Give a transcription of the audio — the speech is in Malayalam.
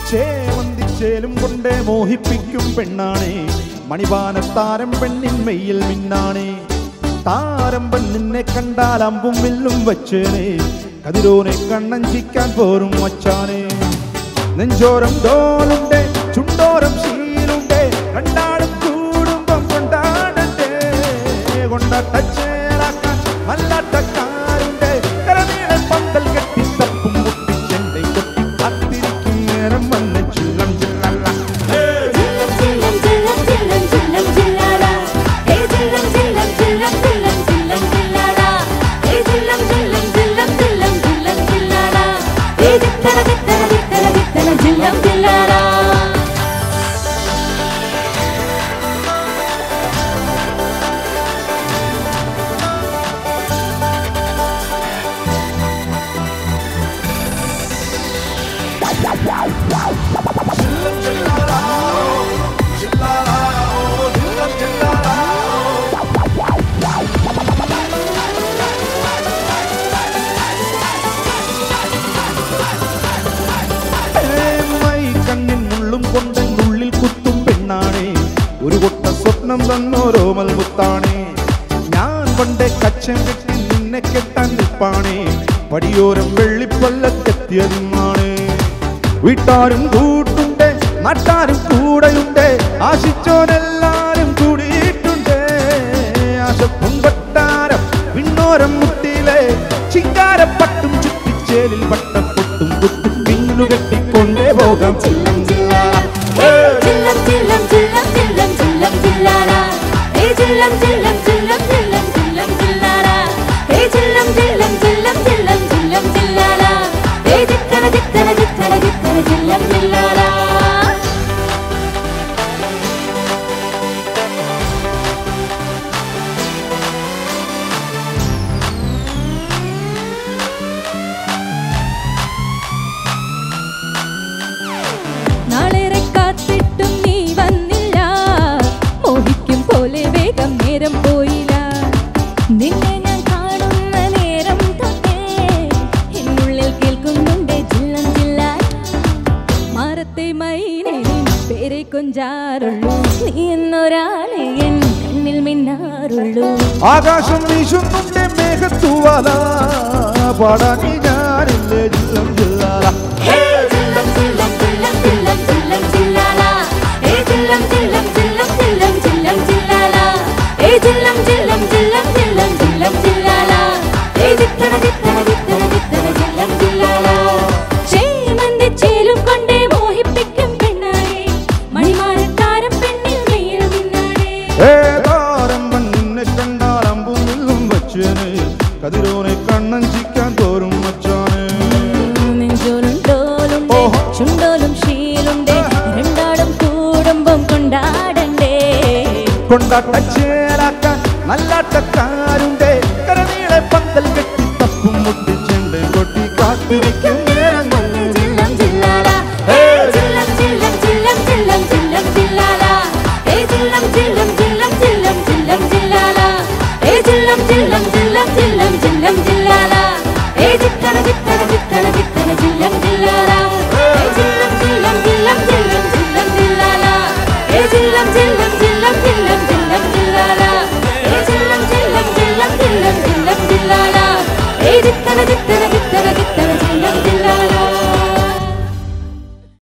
ചേവന്തിച്ചേലും കൊണ്ടേ മോഹിപ്പിക്കും പെണ്ണാണേ മണിവാനത്താരം പെണ്ണിൻ മെയ്യിൽ മിന്നാണേ താരമ്പൻ നിന്നെ കണ്ടാൽ അമ്പും വില്ലും വച്ചേനെ കതിരോനെ കണ്ണഞ്ചിക്കാൻ പോരും വച്ചാനേ നെഞ്ചോരം ഡോലുണ്ട് ചുണ്ടോരം ശീലുണ്ട് രണ്ടാളും കൂടുമ്പം കൊണ്ടാടണ്ടേ കൊണ്ടാട്ടച്ചേലാക്കാൻ നല്ലാട്ടക്കാരുണ്ട് കരനീളെ പന്തൽ കെട്ടി തപ്പും മുട്ടി ചെണ്ടை കൊട്ടി കാത്തിരിക്കും നേരം വന്ന് ചില്ലം ചില്ലല്ല ജില്ലം ജില്ലം ജില്ലം ജില്ലം ജില്ലം ജില്ലാടാ ഏ ജില്ലം ജില്ലം ജില്ലം ജില്ലം ജില്ലം ജില്ലാടാ ഏ ജില്ലം ജില്ലം ജില്ലം ജില്ലം ജില്ലം ജില്ലാടാ ഏ ദിത്തല ദിത്തല ദിത്തല ദിത്തല ജില്ലം ജില്ലാടാ മൈ കണ്ണിൻ മുള്ളും കൊണ്ടൻ ഉള്ളിൽ കുത്തും പെണ്ണാണേ ഒരു കൊട്ട സ്വപ്നം തന്നോരോമൽ മുത്താണേ ഞാൻ പണ്ടേ കച്ചം കെട്ടി നിന്നെ കെട്ടാൻ നിൽപ്പാണേ പടിയോരം വെള്ളിപ്പല്ലക്കെത്തിയതിന്നാണ് വീട്ടാരും കൂട്ടുണ്ട് നാട്ടാരും കൂടെയുണ്ട് ആശിച്ചോനെല്ലാരും കൂടിയിട്ടുണ്ട് ആശപ്പും കൊട്ടാരം പിന്നോരം മുട്ടിയിലെ ചിങ്കാരപ്പട്ടും ചുറ്റിച്ചേലിൽ വട്ടപ്പൊട്ടും കുത്തും പിന്നു കെട്ടിക്കൊണ്ടേ പോകാം ജില്ലം ജില്ലാടാ ഏ ജില്ലം ജില്ലം ജില്ലം ജില്ലം ജില്ലം ജില്ലാടാ ഏ ജില്ലം ജില്ലം ജില്ലം ജില്ലം ജില്ലം ജില്ലാടാ ഏ ജില്ലം ജില്ലം ജില്ലം ജില്ലം ജില്ലം ജില്ലാടാ ഏ ദിത്തല ദിത്തല ദിത്തല ദിത്തല ജില്ലം ജില്ലാടാ നാളേറെ കാത്തിട്ടും നീ വന്നില്ല മോഹിക്കും പോലെ വേഗം നേരം പോയില്ല നിന്നെ ഞാൻ കാണുന്ന നേരം തൊട്ടേ എന്നുള്ളിൽ കേൾക്കുന്നുണ്ട് ജില്ലം ജില്ല മാറത്തെ മൈനെ പേരെ കൊഞ്ചാറുള്ളൂ നീ എന്നൊരാളെ എൻ കണ്ണിൽ മിന്നാറുള്ളൂ ആകാശം വീശുന്നുണ്ട് മേഘത്തൂവാല പാടാൻ ഞാനില്ലേ ജില്ലം ജില്ലാല ഏ ജില്ലം ജില്ലം ജില്ലം ജില്ലം ജില്ലം ജില്ലാടാ ഏ ജില്ലം ജില്ലം ജില്ലം ജില്ലം ജില്ലം ജില്ലാടാ ഏ ജില്ലം ജില്ലം ജില്ലം ജില്ലം ജില്ലം ജില്ലാടാ ഏ ദിത്തല ദിത്തല ദിത്തല ദിത്തല ജില്ലം ജില്ലാടാ ചേമന്തി ചേലും കൊണ്ടേ മോഹിപ്പിക്കും പെണ്ണാടേ മണിമാനത്താരം പെണ്ണിൽ മെയ്യിൽ നിന്നാടേ ഏതാരമ്പൻ നിന്നെ കണ്ടാൽ അമ്പും വില്ലും വച്ചേനെ കതിരോനെ കണ്ണഞ്ചിക്കാൻ തോറും വച്ചാനെ നെഞ്ചോലും ഡോലുണ്ട് ഓഹോ. ചുണ്ടോലും ശീലുണ്ട് രണ്ടാളും കൂടുമ്പം കൊണ്ടാടണ്ടേ കൊണ്ടാട്ടച്ചേലാക്കാൻ നല്ലാട്ടക്കാരുണ്ട് കരനീളെ പന്തൽ കെട്ടി തപ്പും മുട്ടി ചെണ്ട് കൊട്ടി കാത്തിരിക്കും നേരം വന്ന് ജില്ലം ജില്ലാടാ ഏ ജില്ലം ജില്ലം ജില്ലം ജില്ലം ജില്ലം ജില്ലാടാ ഏ ജില്ലം ജില്ലം ജില്ലം ജില്ലം ജില്ലം ജില്ലാടാ ഏ ജില്ലം ജില്ലം ജില്ലം ജില്ലം ജില്ലം ജില്ലാടാ ഏ ദിത്തല ദിത്തല ദിത്തല ദിത്തല ജില്ലം ജില്ലാടാ ഏ ജില്ലം ജില്ലം ജില്ലം ജില്ലം ജില്ലം ജില്ലാടാ ഏ ജില്ലം ജില്ലം ജില്ലം ജില്ലം